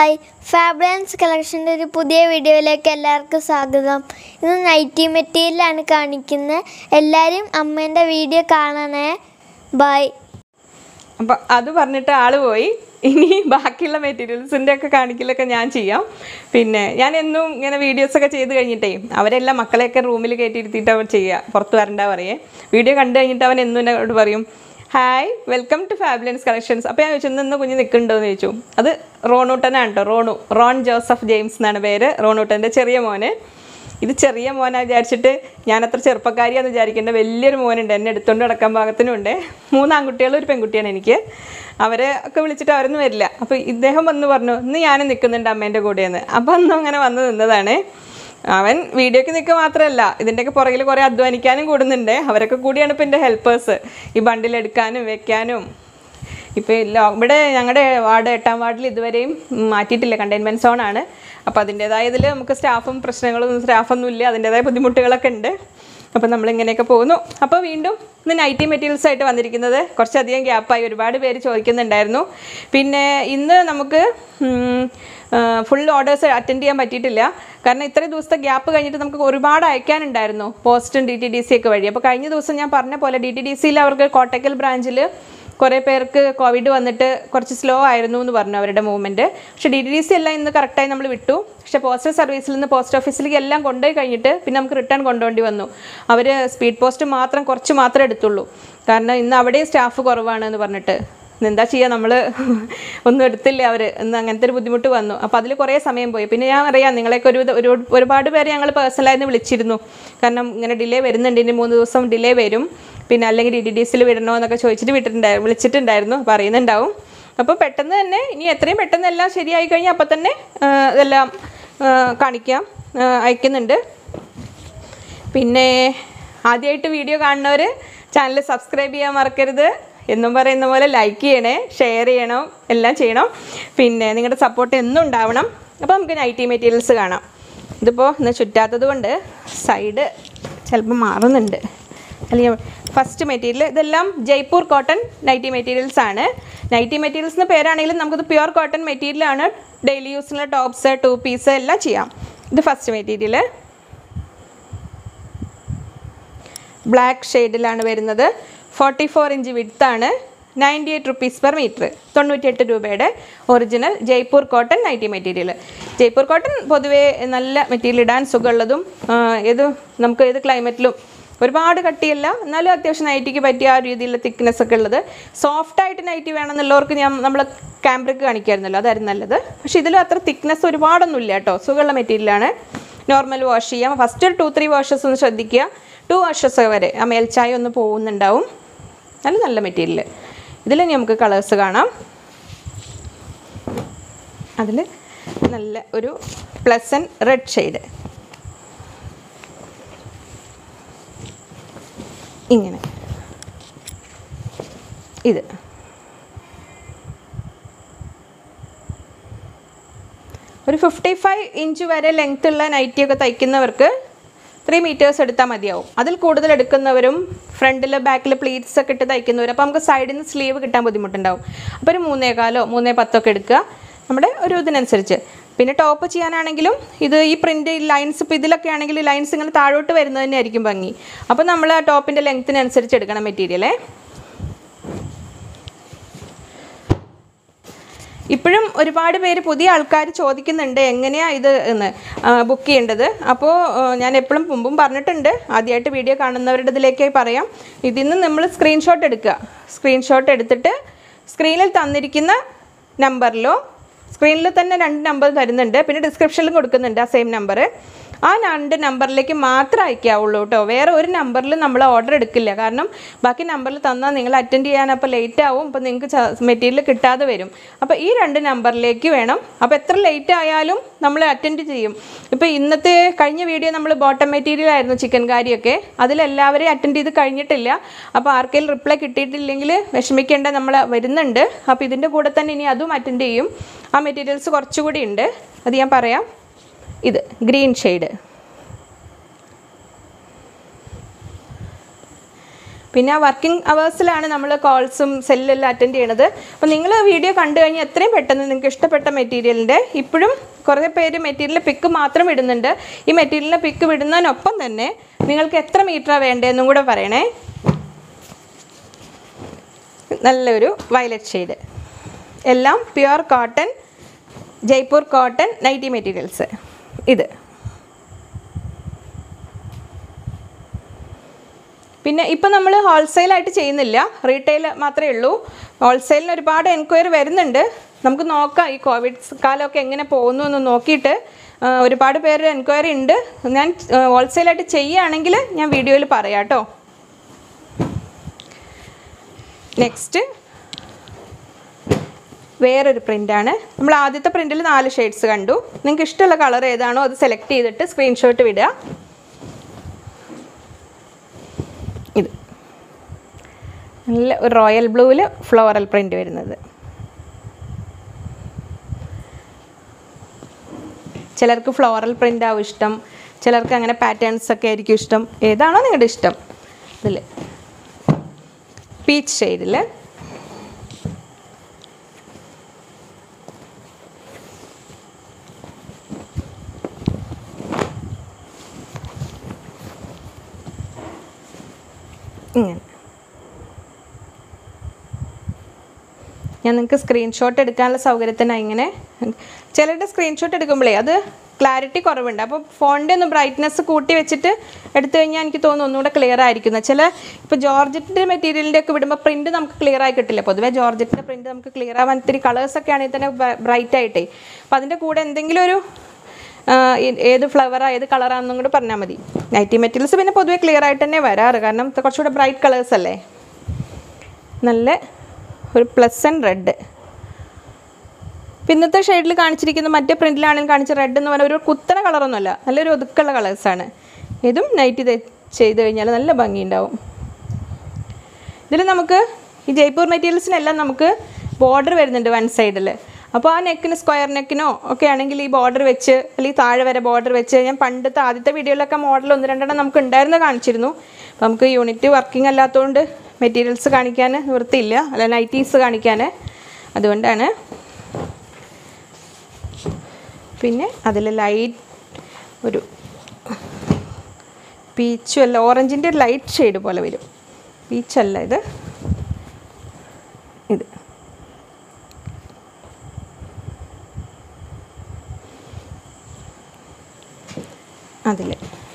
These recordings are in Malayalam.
ഹായ് ഫാബ്ലൻസ് കളക്ഷൻ്റെ ഒരു പുതിയ വീഡിയോയിലേക്ക് എല്ലാവർക്കും സ്വാഗതം ഇന്ന് നൈറ്റി മെറ്റീരിയലാണ് കാണിക്കുന്നത് എല്ലാവരും അമ്മേൻ്റെ വീഡിയോ കാണണേ ബൈ അപ്പം അത് പറഞ്ഞിട്ട് ആള് പോയി ഇനി ബാക്കിയുള്ള മെറ്റീരിയൽസിൻ്റെ ഒക്കെ കാണിക്കലൊക്കെ ഞാൻ ചെയ്യാം പിന്നെ ഞാൻ എന്നും ഇങ്ങനെ വീഡിയോസൊക്കെ ചെയ്ത് കഴിഞ്ഞിട്ടേ അവരെല്ലാം മക്കളെയൊക്കെ റൂമിൽ കയറ്റിയിരുത്തിയിട്ട് അവർ ചെയ്യുക പുറത്ത് വരണ്ട പറയേ വീഡിയോ കണ്ടു കഴിഞ്ഞിട്ട് അവൻ എന്നും എന്നോട് പറയും hi welcome to Fabulance collections അപ്പോൾ ഞാൻ ചോദിച്ചു ഇന്ന് കുഞ്ഞ് നിൽക്കുന്നുണ്ടോ എന്ന് ചോദിച്ചു അത് റോണൂട്ടനാണ് കേട്ടോ റോണു റോൺ ജോസഫ് ജെയിംസ് എന്നാണ് പേര് റോണൂട്ടൻ്റെ ചെറിയ മോന് ഇത് ചെറിയ മോനാ വിചാരിച്ചിട്ട് ഞാൻ അത്ര ചെറുപ്പക്കാരിയാന്ന് വിചാരിക്കേണ്ട വലിയൊരു മോനുണ്ട് എന്നെ എടുത്തുകൊണ്ട് നടക്കാൻ പാകത്തിനുണ്ട് മൂന്ന് ആൺകുട്ടികളും ഒരു പെൺകുട്ടിയാണ് എനിക്ക് അവരെ ഒക്കെ വിളിച്ചിട്ട് അവരൊന്നും വരില്ല അപ്പോൾ ഇദ്ദേഹം വന്ന് പറഞ്ഞു ഇന്ന് ഞാൻ നിൽക്കുന്നുണ്ട് അമ്മേൻ്റെ കൂടെയെന്ന് അപ്പോൾ അന്നും അങ്ങനെ വന്ന് നിന്നതാണ് അവൻ വീഡിയോക്ക് നിൽക്കുക മാത്രമല്ല ഇതിൻ്റെയൊക്കെ പുറകിൽ കുറേ അധ്വാനിക്കാനും കൂടുന്നുണ്ട് അവരൊക്കെ കൂടിയാണ് ഇപ്പോൾ എൻ്റെ ഹെൽപ്പേഴ്സ് ഈ ബണ്ടിലെടുക്കാനും വെക്കാനും ഇപ്പോൾ ലോ ഇവിടെ ഞങ്ങളുടെ വാർഡ് എട്ടാം വാർഡിൽ ഇതുവരെയും മാറ്റിയിട്ടില്ല കണ്ടെയ്ൻമെൻറ്റ് സോണാണ് അപ്പോൾ അതിൻ്റേതായ ഇതിൽ നമുക്ക് സ്റ്റാഫും പ്രശ്നങ്ങളും സ്റ്റാഫൊന്നും ഇല്ല അതിൻ്റേതായ ബുദ്ധിമുട്ടുകളൊക്കെ ഉണ്ട് അപ്പോൾ നമ്മളിങ്ങനെയൊക്കെ പോകുന്നു അപ്പോൾ വീണ്ടും ഇന്ന് നൈറ്റി മെറ്റീരിയൽസ് ആയിട്ട് വന്നിരിക്കുന്നത് കുറച്ചധികം ഗ്യാപ്പായി ഒരുപാട് പേര് ചോദിക്കുന്നുണ്ടായിരുന്നു പിന്നെ ഇന്ന് നമുക്ക് ഫുൾ ഓർഡേഴ്സ് അറ്റൻഡ് ചെയ്യാൻ പറ്റിയിട്ടില്ല കാരണം ഇത്രയും ദിവസത്തെ ഗ്യാപ്പ് കഴിഞ്ഞിട്ട് നമുക്ക് ഒരുപാട് അയക്കാനുണ്ടായിരുന്നു പോസ്റ്റും ഡി ടി ഡി സി ഒക്കെ വഴി അപ്പോൾ കഴിഞ്ഞ ദിവസം ഞാൻ പറഞ്ഞ പോലെ ഡി ടി ഡി സിയിൽ അവർക്ക് കോട്ടക്കൽ ബ്രാഞ്ചിൽ കുറേ പേർക്ക് കോവിഡ് വന്നിട്ട് കുറച്ച് സ്ലോ ആയിരുന്നു എന്ന് പറഞ്ഞു അവരുടെ മൂവ്മെൻറ്റ് പക്ഷേ ഡി ടി ഡി സി എല്ലാം ഇന്ന് കറക്റ്റായി നമ്മൾ വിട്ടു പക്ഷേ പോസ്റ്റൽ സർവീസിൽ നിന്ന് പോസ്റ്റ് ഓഫീസിലേക്ക് എല്ലാം കൊണ്ടുപോയി കഴിഞ്ഞിട്ട് പിന്നെ നമുക്ക് റിട്ടേൺ കൊണ്ടുപോകേണ്ടി വന്നു അവർ സ്പീഡ് പോസ്റ്റ് മാത്രം കുറച്ച് മാത്രമേ എടുത്തുള്ളൂ കാരണം ഇന്ന് അവിടെയും സ്റ്റാഫ് കുറവാണ് എന്ന് പറഞ്ഞിട്ട് ഇന്ന് എന്താ ചെയ്യുക നമ്മൾ ഒന്നും എടുത്തില്ല അവർ ഇന്ന് അങ്ങനത്തെ ഒരു ബുദ്ധിമുട്ട് വന്നു അപ്പോൾ അതിൽ കുറേ സമയം പോയി പിന്നെ ഞാൻ അറിയാം നിങ്ങളെയൊക്കെ ഒരു ഒരു ഒരുപാട് പേരെ ഞങ്ങൾ പേഴ്സണലായിരുന്നു വിളിച്ചിരുന്നു കാരണം ഇങ്ങനെ ഡിലേ വരുന്നുണ്ട് ഇനി മൂന്ന് ദിവസം ഡിലേ വരും പിന്നെ അല്ലെങ്കിൽ ഡി ഡി ഡി സിയിൽ വിടണോ എന്നൊക്കെ ചോദിച്ചിട്ട് വിട്ടിട്ടുണ്ടായിരുന്നു വിളിച്ചിട്ടുണ്ടായിരുന്നു പറയുന്നുണ്ടാവും അപ്പോൾ പെട്ടെന്ന് തന്നെ ഇനി എത്രയും പെട്ടെന്ന് എല്ലാം ശരിയായി കഴിഞ്ഞാൽ അപ്പം തന്നെ ആ, ഇതെല്ലാം ആ, കാണിക്കാം ആ, അയക്കുന്നുണ്ട് പിന്നെ ആദ്യമായിട്ട് വീഡിയോ കാണുന്നവർ ചാനൽ സബ്സ്ക്രൈബ് ചെയ്യാൻ മറക്കരുത് എന്നും പറയുന്ന പോലെ ലൈക്ക് ചെയ്യണേ ഷെയർ ചെയ്യണം എല്ലാം ചെയ്യണം പിന്നെ നിങ്ങളുടെ സപ്പോർട്ട് എന്നും ഉണ്ടാവണം അപ്പോൾ നമുക്ക് നൈറ്റി മെറ്റീരിയൽസ് കാണാം ഇതിപ്പോൾ ഇന്ന് ചുറ്റാത്തത് കൊണ്ട് സൈഡ് ചിലപ്പോൾ മാറുന്നുണ്ട് അല്ലെങ്കിൽ ഫസ്റ്റ് മെറ്റീരിയൽ ഇതെല്ലാം ജയ്പൂർ കോട്ടൺ നൈറ്റി മെറ്റീരിയൽസ് ആണ് നൈറ്റി മെറ്റീരിയൽസ് എന്ന പേരാണെങ്കിലും നമുക്കിത് പ്യുവർ കോട്ടൺ മെറ്റീരിയലാണ് ഡെയിലി യൂസിനുള്ള ടോപ്സ് ടു പീസ് എല്ലാം ചെയ്യാം ഇത് ഫസ്റ്റ് മെറ്റീരിയൽ ബ്ലാക്ക് ഷെയ്ഡിലാണ് വരുന്നത് ഫോർട്ടി ഫോർ ഇഞ്ച് വിഡ്ത്താണ് ninety eight rupees per metre തൊണ്ണൂറ്റിയെട്ട് രൂപയുടെ original Jaipur cotton nighty material Jaipur cotton പൊതുവേ നല്ല മെറ്റീരിയൽ ഇടാൻ സുഖമുള്ളതും ആ, ഏത് നമുക്ക് ഏത് ക്ലൈമറ്റിലും ഒരുപാട് കട്ടിയല്ല എന്നാലും അത്യാവശ്യം നൈറ്റിക്ക് പറ്റിയ ആ രീതിയിലുള്ള തിക്നെസ് ഒക്കെ ഉള്ളത് സോഫ്റ്റ് ആയിട്ട് നൈറ്റി വേണമെന്നുള്ളവർക്ക് ഞാൻ നമ്മൾ ക്യാമ്പ്രിക്ക് കാണിക്കായിരുന്നല്ലോ അതായിരുന്നു നല്ലത് പക്ഷേ ഇതിലും അത്ര തിക്നെസ് ഒരുപാടൊന്നും ഇല്ല കേട്ടോ സുഖമുള്ള മെറ്റീരിയലാണ് നോർമൽ വാഷ് ചെയ്യാം ഫസ്റ്റ് ഒരു ടു ത്രീ വാഷസ് ഒന്ന് ശ്രദ്ധിക്കുക ടു വാഷസ് വരെ ആ മേൽച്ചായ ഒന്ന് പോകുന്നുണ്ടാവും നല്ല നല്ല മെറ്റീരിയൽ ഇതിൽ ഇനി നമുക്ക് കളേഴ്സ് കാണാം അതിൽ നല്ല ഒരു പ്ലസൻ റെഡ് ഷെയ്ഡ് ഇങ്ങനെ ഇത് ഒരു ഫിഫ്റ്റി ഫൈവ് ഇഞ്ച് വരെ ലെങ്ത് ഉള്ള നൈറ്റിയൊക്കെ തയ്ക്കുന്നവർക്ക് ത്രീ മീറ്റേഴ്സ് എടുത്താൽ മതിയാവും അതിൽ കൂടുതൽ എടുക്കുന്നവരും ഫ്രണ്ടിൽ ബാക്കിൽ പ്ലീറ്റ്സ് ഒക്കെ ഇട്ട് തയ്ക്കുന്നവരും അപ്പോൾ നമുക്ക് സൈഡിൽ നിന്ന് സ്ലീവ് കിട്ടാൻ ബുദ്ധിമുട്ടുണ്ടാവും അപ്പോൾ ഒരു മൂന്നേകാലോ മൂന്നേ പത്തൊക്കെ എടുക്കുക നമ്മുടെ ഒരു ഇതിനനുസരിച്ച് പിന്നെ ടോപ്പ് ചെയ്യാനാണെങ്കിലും ഇത് ഈ പ്രിൻ്റ് ലൈൻസ് ഇപ്പോൾ ഇതിലൊക്കെ ആണെങ്കിൽ ലൈൻസ് ഇങ്ങനെ താഴോട്ട് വരുന്നത് തന്നെ ആയിരിക്കും ഭംഗി അപ്പോൾ നമ്മൾ ആ ടോപ്പിൻ്റെ ലെങ്ത്തിനനുസരിച്ച് എടുക്കണം മെറ്റീരിയലേ ഇപ്പോഴും ഒരുപാട് പേര് പുതിയ ആൾക്കാർ ചോദിക്കുന്നുണ്ട് എങ്ങനെയാണ് ഇത് എന്ന് ബുക്ക് ചെയ്യേണ്ടത് അപ്പോൾ ഞാൻ എപ്പോഴും മുമ്പും പറഞ്ഞിട്ടുണ്ട് ആദ്യമായിട്ട് വീഡിയോ കാണുന്നവരുടെ ഇതിലേക്ക് പറയാം ഇതിൽ നിന്ന് നമ്മൾ സ്ക്രീൻഷോട്ട് എടുക്കുക സ്ക്രീൻഷോട്ട് എടുത്തിട്ട് സ്ക്രീനിൽ തന്നിരിക്കുന്ന നമ്പറിലോ സ്ക്രീനിൽ തന്നെ രണ്ട് നമ്പർ തരുന്നുണ്ട് പിന്നെ ഡിസ്ക്രിപ്ഷനിലും കൊടുക്കുന്നുണ്ട് ആ സെയിം നമ്പർ ആ രണ്ട് നമ്പറിലേക്ക് മാത്രമേ അയക്കാവുള്ളൂ കേട്ടോ വേറെ ഒരു നമ്പറിൽ നമ്മൾ ഓർഡർ എടുക്കില്ല കാരണം ബാക്കി നമ്പറിൽ തന്നാൽ നിങ്ങൾ അറ്റൻഡ് ചെയ്യാൻ അപ്പോൾ ലേറ്റ് ആവും അപ്പോൾ നിങ്ങൾക്ക് മെറ്റീരിയൽ കിട്ടാതെ വരും അപ്പോൾ ഈ രണ്ട് നമ്പറിലേക്ക് വേണം അപ്പോൾ എത്ര ലേറ്റ് ആയാലും നമ്മൾ അറ്റൻഡ് ചെയ്യും ഇപ്പോൾ ഇന്നത്തെ കഴിഞ്ഞ വീഡിയോ നമ്മൾ ബോട്ടം മെറ്റീരിയൽ ആയിരുന്നു ചിക്കൻ കാരിയൊക്കെ അതിലെല്ലാവരെയും അറ്റൻഡ് ചെയ്ത് കഴിഞ്ഞിട്ടില്ല അപ്പോൾ ആർക്കെങ്കിലും റിപ്ലൈ കിട്ടിയിട്ടില്ലെങ്കിൽ വിഷമിക്കേണ്ട നമ്മൾ വരുന്നുണ്ട് അപ്പോൾ ഇതിൻ്റെ കൂടെ തന്നെ ഇനി അതും അറ്റൻഡ് ചെയ്യും ആ മെറ്റീരിയൽസ് കുറച്ചുകൂടി ഉണ്ട് അത് ഞാൻ പറയാം ഇത് ഗ്രീൻ ഷെയ്ഡ് പിന്നെ ആ വർക്കിംഗ് അവേഴ്സിലാണ് നമ്മൾ കോൾസും സെല്ലെല്ലാം അറ്റൻഡ് ചെയ്യണത് അപ്പോൾ നിങ്ങൾ വീഡിയോ കണ്ടു കഴിഞ്ഞാൽ എത്രയും പെട്ടെന്ന് നിങ്ങൾക്ക് ഇഷ്ടപ്പെട്ട മെറ്റീരിയലിൻ്റെ ഇപ്പോഴും കുറേ പേര് മെറ്റീരിയൽ പിക്ക് മാത്രം ഇടുന്നുണ്ട് ഈ മെറ്റീരിയലിൻ്റെ പിക്ക് വിടുന്നതിനൊപ്പം തന്നെ നിങ്ങൾക്ക് എത്ര മീറ്ററാണ് വേണ്ടതെന്നും കൂടെ പറയണേ നല്ലൊരു വയലറ്റ് ഷെയ്ഡ് എല്ലാം pure cotton Jaipur cotton nighty materials ഇത് പിന്നെ ഇപ്പം നമ്മൾ ഹോൾസെയിലായിട്ട് ചെയ്യുന്നില്ല റീറ്റെയിൽ മാത്രമേ ഉള്ളൂ ഹോൾസെയിലിന് ഒരുപാട് എൻക്വയറി വരുന്നുണ്ട് നമുക്ക് നോക്കാം ഈ കോവിഡ് കാലമൊക്കെ എങ്ങനെ പോകുന്നു എന്ന് നോക്കിയിട്ട് ആ, ഒരുപാട് പേര് എൻക്വയറി ഉണ്ട് ഞാൻ ഹോൾസെയിലായിട്ട് ചെയ്യുകയാണെങ്കിൽ ഞാൻ വീഡിയോയിൽ പറയാം കേട്ടോ നെക്സ്റ്റ് വേറൊരു പ്രിൻ്റാണ് നമ്മൾ ആദ്യത്തെ പ്രിൻറ്റിൽ നാല് ഷെയ്ഡ്സ് കണ്ടു നിങ്ങൾക്ക് ഇഷ്ടമുള്ള കളർ ഏതാണോ അത് സെലക്ട് ചെയ്തിട്ട് സ്ക്രീൻഷോട്ട് വിടുക ഇത് നല്ല ഒരു റോയൽ ബ്ലൂവിൽ ഫ്ലോറൽ പ്രിൻ്റ് വരുന്നത് ചിലർക്ക് ഫ്ലോറൽ പ്രിൻ്റ് ആവും ഇഷ്ടം ചിലർക്ക് അങ്ങനെ പാറ്റേൺസ് ഒക്കെ ആയിരിക്കും ഇഷ്ടം ഏതാണോ നിങ്ങളുടെ ഇഷ്ടം ഇതിൽ പീച്ച് ഷെയ്ഡിൽ ഇങ്ങനെ ഞാൻ നിങ്ങൾക്ക് സ്ക്രീൻഷോട്ട് എടുക്കാനുള്ള സൗകര്യത്തിനാണ് ഇങ്ങനെ ചിലരുടെ സ്ക്രീൻഷോട്ട് എടുക്കുമ്പോഴേ അത് ക്ലാരിറ്റി കുറവുണ്ട് അപ്പോൾ ഫോണിൻ്റെ ഒന്ന് ബ്രൈറ്റ്നസ് കൂട്ടി വെച്ചിട്ട് എടുത്തു കഴിഞ്ഞാൽ എനിക്ക് തോന്നുന്നു ഒന്നുകൂടെ ക്ലിയർ ആയിരിക്കുന്നത് ചില ഇപ്പോൾ ജോർജറ്റിൻ്റെ മെറ്റീരിയലിൻ്റെ ഒക്കെ വിടുമ്പോൾ പ്രിൻറ്റ് നമുക്ക് ക്ലിയർ ആയി കിട്ടില്ല പൊതുവേ ജോർജറ്റിൻ്റെ പ്രിൻറ്റ് നമുക്ക് ക്ലിയർ ആവാൻ ഇത്തിരി കളേഴ്സൊക്കെ ആണെങ്കിൽ തന്നെ ബ്രൈറ്റ് ആയിട്ടേ അപ്പോൾ അതിൻ്റെ കൂടെ എന്തെങ്കിലും ഒരു ആ, ഏ- ഏത് ഫ്ലവറാ ഏത് കളറാണെന്നും കൂടെ പറഞ്ഞാൽ മതി നൈറ്റി മെറ്റീരിയൽസ് പിന്നെ പൊതുവേ ക്ലിയർ ആയിട്ട് തന്നെ വരാറ് കാരണം ഇത് കുറച്ചുകൂടെ ബ്രൈറ്റ് കളേഴ്സ് അല്ലേ നല്ല ഒരു പ്ലസ് ആൻഡ് റെഡ് ഇന്നത്തെ ഷെയ്ഡിൽ കാണിച്ചിരിക്കുന്ന മറ്റേ പ്രിൻറ്റിലാണെങ്കിൽ കാണിച്ച റെഡ് എന്ന് പറഞ്ഞാൽ ഒരു കുത്തന കളറൊന്നുമല്ല നല്ലൊരു ഒതുക്കുള്ള കളേഴ്സാണ് ഇതും നൈറ്റ് ഇത് ചെയ്ത് കഴിഞ്ഞാൽ നല്ല ഭംഗിയുണ്ടാവും ഇതിൽ നമുക്ക് ഈ ജയ്പൂർ മെറ്റീരിയൽസിനെല്ലാം നമുക്ക് ബോർഡർ വരുന്നുണ്ട് വൺ സൈഡിൽ അപ്പോൾ ആ നെക്കിന് സ്ക്വയർ നെക്കിനോ ഒക്കെ ആണെങ്കിൽ ഈ ബോർഡർ വെച്ച് അല്ലെങ്കിൽ താഴെ വരെ ബോർഡർ വെച്ച് ഞാൻ പണ്ടത്തെ ആദ്യത്തെ വീഡിയോയിലൊക്കെ മോഡൽ ഒന്ന് രണ്ടെണ്ണം നമുക്ക് ഉണ്ടായിരുന്ന കാണിച്ചിരുന്നു അപ്പോൾ നമുക്ക് യൂണിറ്റ് വർക്കിംഗ് അല്ലാത്തതുകൊണ്ട് മെറ്റീരിയൽസ് കാണിക്കാൻ നിവൃത്തിയില്ല അല്ല നൈറ്റീസ് കാണിക്കാൻ അതുകൊണ്ടാണ് പിന്നെ അതിൽ ലൈറ്റ് ഒരു പീച്ചും അല്ല ഓറഞ്ചിൻ്റെ ഒരു ലൈറ്റ് ഷെയ്ഡ് പോലെ വരും പീച്ചല്ല ഇത് ഇത് അതിൽ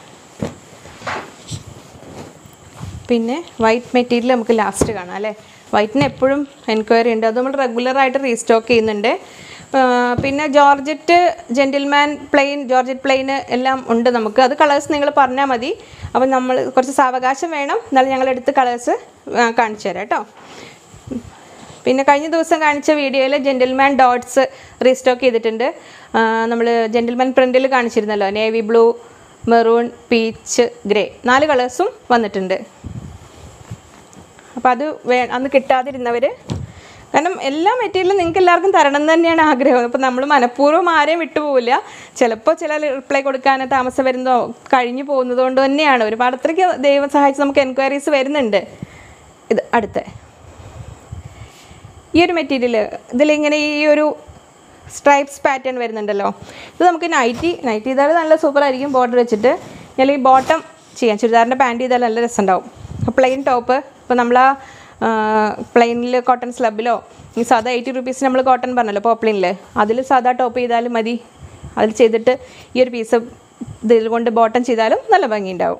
പിന്നെ വൈറ്റ് മെറ്റീരിയൽ നമുക്ക് ലാസ്റ്റ് കാണാം അല്ലേ വൈറ്റിന് എപ്പോഴും എൻക്വയറി ഉണ്ട് അത് നമ്മൾ റെഗുലറായിട്ട് റീസ്റ്റോക്ക് ചെയ്യുന്നുണ്ട് ആ, പിന്നെ ജോർജറ്റ് ജെൻറ്റിൽമാൻ പ്ലെയിൻ ജോർജറ്റ് പ്ലെയിന് എല്ലാം ഉണ്ട് നമുക്ക് അത് കളേഴ്സ് നിങ്ങൾ പറഞ്ഞാൽ മതി അപ്പം നമ്മൾ കുറച്ച് സാവകാശം വേണം എന്നാലും ഞങ്ങൾ എടുത്ത് കളേഴ്സ് കാണിച്ചു തരാം കേട്ടോ പിന്നെ കഴിഞ്ഞ ദിവസം കാണിച്ച വീഡിയോയിൽ ജെൻറ്റിൽമാൻ ഡോട്ട്സ് റീസ്റ്റോക്ക് ചെയ്തിട്ടുണ്ട് നമ്മൾ ജെൻറ്റിൽമാൻ പ്രിൻറ്റിൽ കാണിച്ചിരുന്നല്ലോ navy blue maroon peach grey നാല് കളേഴ്സും വന്നിട്ടുണ്ട് അപ്പോൾ അത് വേ അന്ന് കിട്ടാതിരുന്നവർ കാരണം എല്ലാ മെറ്റീരിയലും നിങ്ങൾക്ക് എല്ലാവർക്കും തരണം എന്ന് തന്നെയാണ് ആഗ്രഹം അപ്പോൾ നമ്മൾ മനഃപൂർവ്വം ആരെയും വിട്ടുപോകില്ല ചിലപ്പോൾ ചില റിപ്ലൈ കൊടുക്കാൻ താമസം വരുന്നതോ കഴിഞ്ഞു പോകുന്നത് കൊണ്ട് തന്നെയാണ് ഒരുപാട് അത്രയ്ക്ക് ദൈവം സഹായിച്ച് നമുക്ക് എൻക്വയറീസ് വരുന്നുണ്ട് ഇത് അടുത്ത ഈ ഒരു മെറ്റീരിയൽ ഇതിലിങ്ങനെ ഈ ഒരു സ്ട്രൈപ്സ് പാറ്റേൺ വരുന്നുണ്ടല്ലോ ഇത് നമുക്ക് നൈറ്റി നൈറ്റി ചെയ്താൽ നല്ല സൂപ്പറായിരിക്കും ബോർഡർ വെച്ചിട്ട് അല്ലെങ്കിൽ ബോട്ടം ചെയ്യാം ചുരിദാറിൻ്റെ പാൻറ് ചെയ്താൽ നല്ല രസമുണ്ടാവും പ്ലെയിൻ ടോപ്പ് ഇപ്പോൾ നമ്മൾ ആ പ്ലെയിനിൽ കോട്ടൺ സ്ലബിലോ ഈ സാധാ എയ്റ്റി റുപ്പീസ് നമ്മൾ കോട്ടൺ പറഞ്ഞല്ലോ പോപ്ലിനിൽ അതിൽ സാധാ ടോപ്പ് ചെയ്താലും മതി അതിൽ ചെയ്തിട്ട് ഈ ഒരു പീസ് ഇതിൽ കൊണ്ട് ബോട്ടം ചെയ്താലും നല്ല ഭംഗിയുണ്ടാവും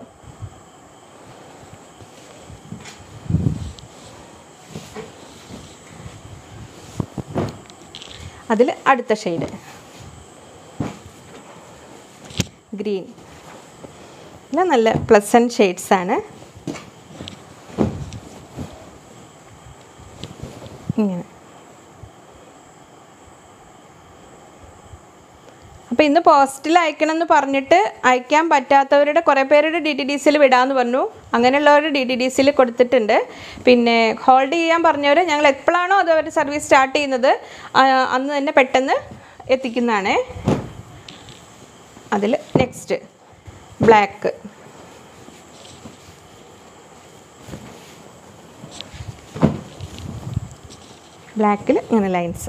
അതിൽ അടുത്ത ഷെയ്ഡ് ഗ്രീൻ എല്ലാം നല്ല പ്ലസൻറ്റ് ഷെയ്ഡ്സ് ആണ് ഇങ്ങനെ അപ്പോൾ ഇന്ന് പോസ്റ്റിൽ അയക്കണം എന്ന് പറഞ്ഞിട്ട് അയക്കാൻ പറ്റാത്തവരുടെ കുറേ പേരുടെ ഡി ടി ഡി സിയിൽ വിടാമെന്ന് പറഞ്ഞു അങ്ങനെയുള്ളവർ ഡി ടി ഡി സിയിൽ കൊടുത്തിട്ടുണ്ട് പിന്നെ ഹോൾഡ് ചെയ്യാൻ പറഞ്ഞവർ ഞങ്ങൾ എപ്പോഴാണോ അത് അവർ സർവീസ് സ്റ്റാർട്ട് ചെയ്യുന്നത് ആ, അന്ന് തന്നെ പെട്ടെന്ന് എത്തിക്കുന്നതാണ് അതിൽ നെക്സ്റ്റ് ബ്ലാക്ക് ബ്ലാക്കിൽ ഇങ്ങനെ ലൈൻസ്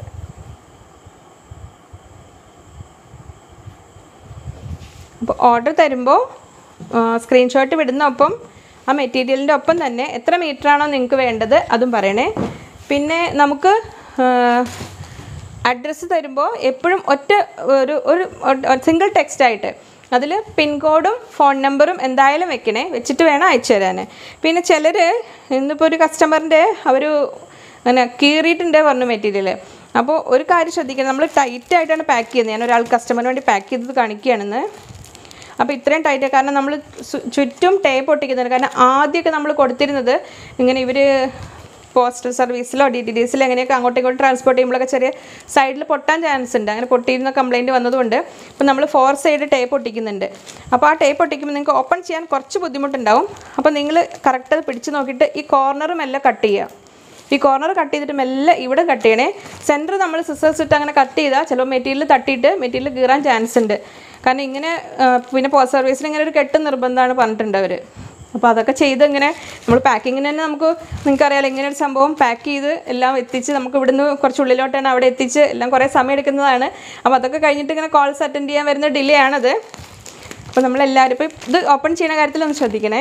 അപ്പോൾ ഓർഡർ തരുമ്പോൾ സ്ക്രീൻഷോട്ട് വിടുന്ന ഒപ്പം ആ മെറ്റീരിയലിൻ്റെ ഒപ്പം തന്നെ എത്ര മീറ്റർ ആണോ നിങ്ങൾക്ക് വേണ്ടത് അതും പറയണേ പിന്നെ നമുക്ക് അഡ്രസ്സ് തരുമ്പോൾ എപ്പോഴും ഒറ്റ ഒരു ഒരു സിംഗിൾ ടെക്സ്റ്റ് ആയിട്ട് അതിൽ പിൻകോഡും ഫോൺ നമ്പറും എന്തായാലും വെക്കണേ വെച്ചിട്ട് വേണം അയച്ചു തരാൻ പിന്നെ ചിലർ ഇന്നിപ്പോൾ ഒരു കസ്റ്റമറിൻ്റെ അവർ അങ്ങനെ കീറിയിട്ടുണ്ട് പറഞ്ഞു മെറ്റീരിയൽ അപ്പോൾ ഒരു കാര്യം ശ്രദ്ധിക്കണം നമ്മൾ ടൈറ്റ് ആയിട്ടാണ് പാക്ക് ചെയ്യുന്നത് ഞാൻ ഒരാൾ കസ്റ്റമറിന് വേണ്ടി പാക്ക് ചെയ്തത് കാണിക്കുകയാണെന്ന് അപ്പോൾ ഇത്രയും ടൈറ്റ് കാരണം നമ്മൾ ചുറ്റും ടേപ്പ് ഒട്ടിക്കുന്നുണ്ട് കാരണം ആദ്യമൊക്കെ നമ്മൾ കൊടുത്തിരുന്നത് ഇങ്ങനെ ഇവർ പോസ്റ്റൽ സർവീസിലോ ഡി ടി ഡി സിലോ എങ്ങനെയൊക്കെ അങ്ങോട്ടും ഇങ്ങോട്ടും ട്രാൻസ്പോർട്ട് ചെയ്യുമ്പോഴൊക്കെ ചെറിയ സൈഡിൽ പൊട്ടാൻ ചാൻസ് ഉണ്ട് അങ്ങനെ പൊട്ടിയിരുന്ന കംപ്ലയിൻറ്റ് വന്നതുകൊണ്ട് ഇപ്പോൾ നമ്മൾ ഫോർ സൈഡ് ടേപ്പ് ഒട്ടിക്കുന്നുണ്ട് അപ്പോൾ ആ ടേപ്പ് ഒട്ടിക്കുമ്പോൾ നിങ്ങൾക്ക് ഓപ്പൺ ചെയ്യാൻ കുറച്ച് ബുദ്ധിമുട്ടുണ്ടാവും അപ്പോൾ നിങ്ങൾ കറക്റ്റ് അത് പിടിച്ച് നോക്കിയിട്ട് ഈ കോർണറും എല്ലാം കട്ട് ചെയ്യുക ഈ കോർണർ കട്ട് ചെയ്തിട്ട് മെല്ലെ ഇവിടെ കട്ട് ചെയ്യണേ സെൻറ്റർ നമ്മൾ സിസേഴ്സ് ഇട്ട് അങ്ങനെ കട്ട് ചെയ്താൽ ചിലപ്പോൾ മെറ്റീരിയൽ തട്ടിയിട്ട് മെറ്റീരിയൽ കീറാൻ ചാൻസ് ഉണ്ട് കാരണം ഇങ്ങനെ ആ, പിന്നെ പോസ്റ്റ് സർവീസിന് ഇങ്ങനെ ഒരു കെട്ട് നിർബന്ധമാണ് പറഞ്ഞിട്ടുണ്ട് അവർ അപ്പോൾ അതൊക്കെ ചെയ്ത് ഇങ്ങനെ നമ്മൾ പാക്കിങ്ങിന് തന്നെ നമുക്ക് നിങ്ങൾക്കറിയാലോ ഇങ്ങനെ ഒരു സംഭവം പാക്ക് ചെയ്ത് എല്ലാം എത്തിച്ച് നമുക്ക് ഇവിടുന്ന് കുറച്ച് ഉള്ളിലോട്ടാണ് അവിടെ എത്തിച്ച് എല്ലാം കുറേ സമയം എടുക്കുന്നതാണ് അപ്പോൾ അതൊക്കെ കഴിഞ്ഞിട്ട് ഇങ്ങനെ കോൾസ് അറ്റൻഡ് ചെയ്യാൻ വരുന്ന ഡിലേ ആണത് അപ്പോൾ നമ്മളെല്ലാവരും ഇപ്പോൾ ഇത് ഓപ്പൺ ചെയ്യുന്ന കാര്യത്തിൽ ഒന്ന് ശ്രദ്ധിക്കണേ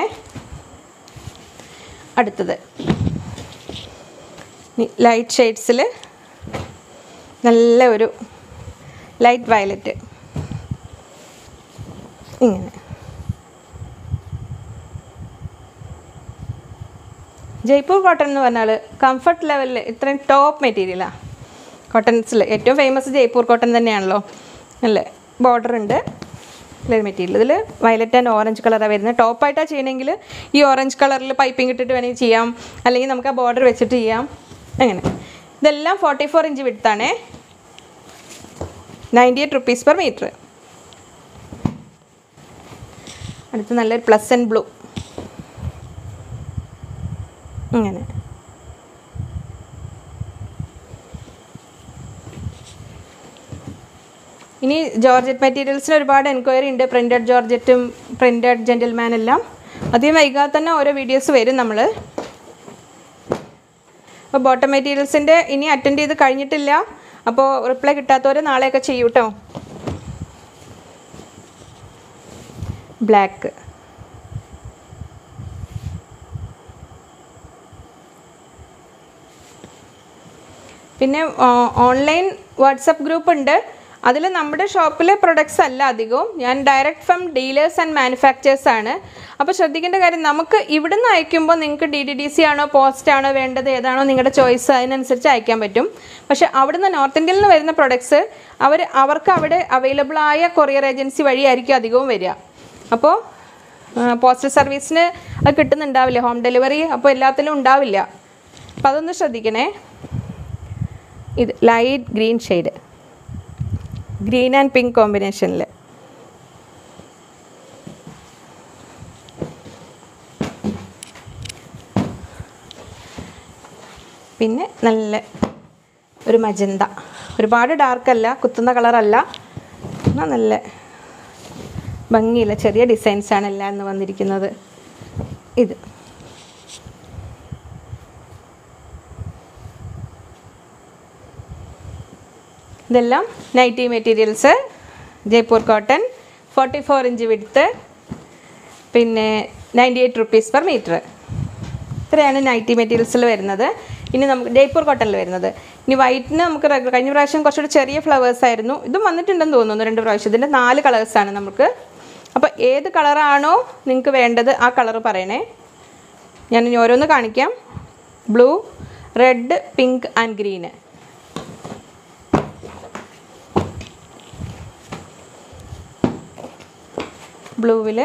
അടുത്തത് ലൈറ്റ് ഷെയ്ഡ്സിൽ നല്ല ഒരു ലൈറ്റ് വയലറ്റ് ഇങ്ങനെ ജയ്പൂർ കോട്ടൺ എന്ന് പറഞ്ഞാൽ കംഫർട്ട് ലെവലിൽ ഇത്രയും ടോപ്പ് മെറ്റീരിയലാണ് കോട്ടൺസിൽ ഏറ്റവും ഫേമസ് ജയ്പൂർ കോട്ടൺ തന്നെയാണല്ലോ അല്ലേ ബോർഡർ ഉണ്ട് ഇതിലൊരു മെറ്റീരിയൽ ഇതിൽ വയലറ്റ് ആൻഡ് ഓറഞ്ച് കളറാണ് വരുന്നത് ടോപ്പായിട്ടാണ് ചെയ്യണമെങ്കിൽ ഈ ഓറഞ്ച് കളറിൽ പൈപ്പിംഗ് ഇട്ടിട്ട് വേണമെങ്കിൽ ചെയ്യാം അല്ലെങ്കിൽ നമുക്ക് ആ ബോർഡർ വെച്ചിട്ട് ചെയ്യാം അങ്ങനെ ഇതെല്ലാം ഫോർട്ടി ഫോർ ഇഞ്ച് വിടുത്താണേ ninety eight rupees per metre അടുത്ത് നല്ലൊരു പ്ലസ് ആൻഡ് ബ്ലൂ അങ്ങനെ ഇനി ജോർജറ്റ് മെറ്റീരിയൽസിന് ഒരുപാട് എൻക്വയറി ഉണ്ട് പ്രിൻറ്റഡ് ജോർജറ്റും പ്രിൻറ്റഡ് ജെൻറ്റിൽമാൻ എല്ലാം അധികം വൈകാതെ തന്നെ ഓരോ വീഡിയോസ് വരും നമ്മൾ അപ്പോൾ ബോട്ടം മെറ്റീരിയൽസിൻ്റെ ഇനി അറ്റൻഡ് ചെയ്ത് കഴിഞ്ഞിട്ടില്ല അപ്പോൾ റിപ്ലൈ കിട്ടാത്തവർ നാളെയൊക്കെ ചെയ്യൂ കേട്ടോ ബ്ലാക്ക് പിന്നെ ഓൺലൈൻ വാട്സപ്പ് ഗ്രൂപ്പ് ഉണ്ട് അതിൽ നമ്മുടെ ഷോപ്പിലെ പ്രൊഡക്ട്സ് അല്ല അധികവും ഞാൻ direct from dealers and manufacturers ആണ് അപ്പോൾ ശ്രദ്ധിക്കേണ്ട കാര്യം നമുക്ക് ഇവിടുന്ന് അയക്കുമ്പോൾ നിങ്ങൾക്ക് ഡി ഡി ഡി സി ആണോ പോസ്റ്റ് ആണോ വേണ്ടത് ഏതാണോ നിങ്ങളുടെ ചോയ്സ് അതിനനുസരിച്ച് അയക്കാൻ പറ്റും പക്ഷേ അവിടുന്ന് നോർത്ത് ഇന്ത്യയിൽ നിന്ന് വരുന്ന പ്രൊഡക്ട്സ് അവർ അവർക്ക് അവിടെ അവൈലബിൾ ആയ കൊറിയർ ഏജൻസി വഴിയായിരിക്കും അധികവും വരിക അപ്പോൾ പോസ്റ്റൽ സർവീസിന് അത് കിട്ടുന്നുണ്ടാവില്ല ഹോം ഡെലിവറി അപ്പോൾ എല്ലാത്തിലും ഉണ്ടാവില്ല അപ്പോൾ അതൊന്ന് ശ്രദ്ധിക്കണേ ഇത് light green shade green and pink കോമ്പിനേഷനിൽ പിന്നെ നല്ല ഒരു മജന്ത ഒരുപാട് ഡാർക്കല്ല കുത്തുന്ന കളറല്ല എന്നാൽ നല്ല ഭംഗിയില്ല ചെറിയ ഡിസൈൻസാണ് എല്ലാം ഇന്ന് വന്നിരിക്കുന്നത് ഇത് ഇതെല്ലാം nighty materials Jaipur cotton forty four inch width പിന്നെ ninety eight rupees per metre ഇത്രയാണ് നൈറ്റി മെറ്റീരിയൽസിൽ വരുന്നത് ഇനി നമുക്ക് ജയ്പൂർ കോട്ടണിൽ വരുന്നത് ഇനി വൈറ്റിന് നമുക്ക് റെഗുലർ കഴിഞ്ഞ പ്രാവശ്യം കുറച്ചുകൂടി ചെറിയ ഫ്ലവേഴ്സ് ആയിരുന്നു ഇത് വന്നിട്ടുണ്ടെന്ന് തോന്നുന്നു രണ്ട് പ്രാവശ്യം ഇതിൻ്റെ നാല് കളേഴ്സാണ് നമുക്ക് അപ്പോൾ ഏത് കളറാണോ നിങ്ങൾക്ക് വേണ്ടത് ആ കളർ പറയണേ ഞാൻ ഇനി ഓരോന്ന് കാണിക്കാം ബ്ലൂ റെഡ് പിങ്ക് ആൻഡ് ഗ്രീന് ബ്ലൂവിൽ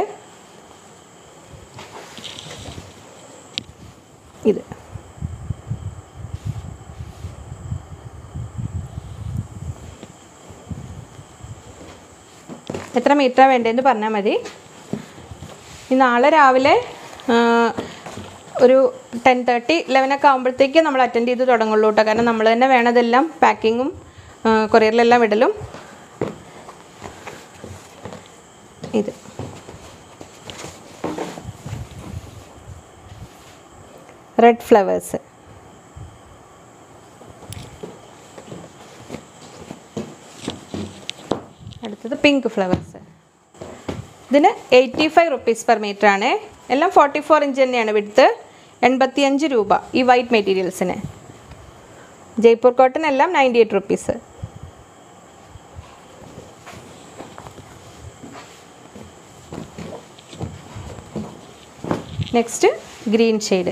ഇത് എത്ര മീറ്ററാണ് വേണ്ടതെന്ന് പറഞ്ഞാൽ മതി ഈ നാളെ രാവിലെ ആ, ഒരു ടെൻ തേർട്ടി ലെവനൊക്കെ ആകുമ്പോഴത്തേക്ക് നമ്മൾ അറ്റൻഡ് ചെയ്ത് തുടങ്ങുള്ളൂ കേട്ടോ കാരണം നമ്മൾ തന്നെ വേണതെല്ലാം പാക്കിങ്ങും കൊറിയറിലെല്ലാം ഇടലും ഇത് റെഡ് ഫ്ലവേഴ്സ് അടുത്തത് പിങ്ക് ഫ്ലവേഴ്സ് ഇതിന് eighty five rupees per metre ആണ് എല്ലാം ഫോർട്ടി ഫോർ ഇഞ്ച് തന്നെയാണ് വിടുത്ത് എൺപത്തിയഞ്ച് രൂപ ഈ വൈറ്റ് മെറ്റീരിയൽസിന് ജയ്പൂർ കോട്ടൺ എല്ലാം ninety eight rupees next green shade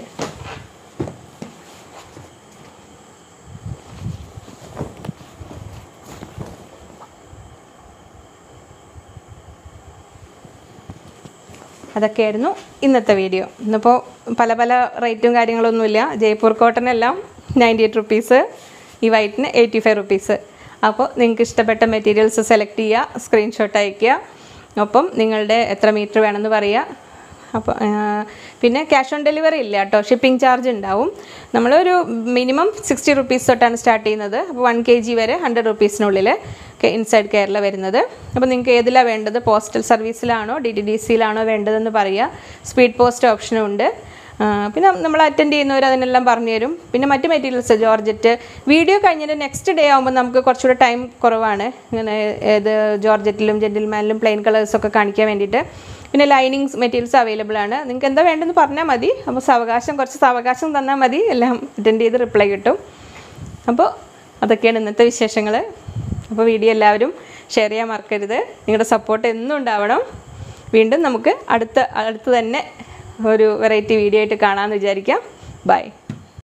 അതൊക്കെയായിരുന്നു ഇന്നത്തെ വീഡിയോ ഇന്നിപ്പോൾ പല പല റേറ്റും കാര്യങ്ങളൊന്നുമില്ല ജയ്പൂർ കോട്ടൺ എല്ലാം നയൻറ്റി എയ്റ്റ് റുപ്പീസ് ഈ വൈറ്റിന് എയ്റ്റി ഫൈവ് റുപ്പീസ് അപ്പോൾ നിങ്ങൾക്ക് ഇഷ്ടപ്പെട്ട മെറ്റീരിയൽസ് സെലക്ട് ചെയ്യുക സ്ക്രീൻഷോട്ട് അയയ്ക്കുക ഒപ്പം നിങ്ങളുടെ എത്ര മീറ്റർ വേണമെന്ന് പറയുക അപ്പോൾ പിന്നെ ക്യാഷ് ഓൺ ഡെലിവറി ഇല്ല കേട്ടോ ഷിപ്പിംഗ് ചാർജ് ഉണ്ടാവും നമ്മളൊരു മിനിമം സിക്സ്റ്റി റുപ്പീസ് തൊട്ടാണ് സ്റ്റാർട്ട് ചെയ്യുന്നത് അപ്പോൾ വൺ കെ ജി വരെ ഹൺഡ്രഡ് റുപ്പീസിനുള്ളിൽ ഇൻസൈഡ് കേരള വരുന്നത് അപ്പോൾ നിങ്ങൾക്ക് ഏതിലാണ് വേണ്ടത് പോസ്റ്റൽ സർവീസിലാണോ ഡി ടി ഡി സിയിലാണോ വേണ്ടതെന്ന് പറയുക സ്പീഡ് പോസ്റ്റ് ഓപ്ഷനും ഉണ്ട് ആ, പിന്നെ നമ്മൾ അറ്റൻഡ് ചെയ്യുന്നവർ അതിനെല്ലാം പറഞ്ഞു തരും പിന്നെ മറ്റ് മെറ്റീരിയൽസ് ജോർജറ്റ് വീഡിയോ കഴിഞ്ഞിട്ട് നെക്സ്റ്റ് ഡേ ആകുമ്പോൾ നമുക്ക് കുറച്ചുകൂടെ ടൈം കുറവാണ് ഇങ്ങനെ ഏത് ജോർജറ്റിലും ജെൻറ്റിൽമാനിലും പ്ലെയിൻ കളേഴ്സൊക്കെ കാണിക്കാൻ വേണ്ടിയിട്ട് പിന്നെ ലൈനിങ്സ് മെറ്റീരിയൽസ് അവൈലബിൾ ആണ് നിങ്ങൾക്ക് എന്താ വേണ്ടതെന്ന് പറഞ്ഞാൽ മതി അപ്പോൾ സാവകാശം കുറച്ച് സാവകാശം തന്നാൽ മതി എല്ലാം അറ്റൻഡ് ചെയ്ത് റിപ്ലൈ കിട്ടും അപ്പോൾ അതൊക്കെയാണ് ഇന്നത്തെ വിശേഷങ്ങൾ അപ്പോൾ വീഡിയോ എല്ലാവരും ഷെയർ ചെയ്യാൻ മറക്കരുത് നിങ്ങളുടെ സപ്പോർട്ട് എന്നും ഉണ്ടാവണം വീണ്ടും നമുക്ക് അടുത്ത അടുത്ത് തന്നെ ഒരു വെറൈറ്റി വീഡിയോ ആയിട്ട് കാണാമെന്ന് വിചാരിക്കാം ബൈ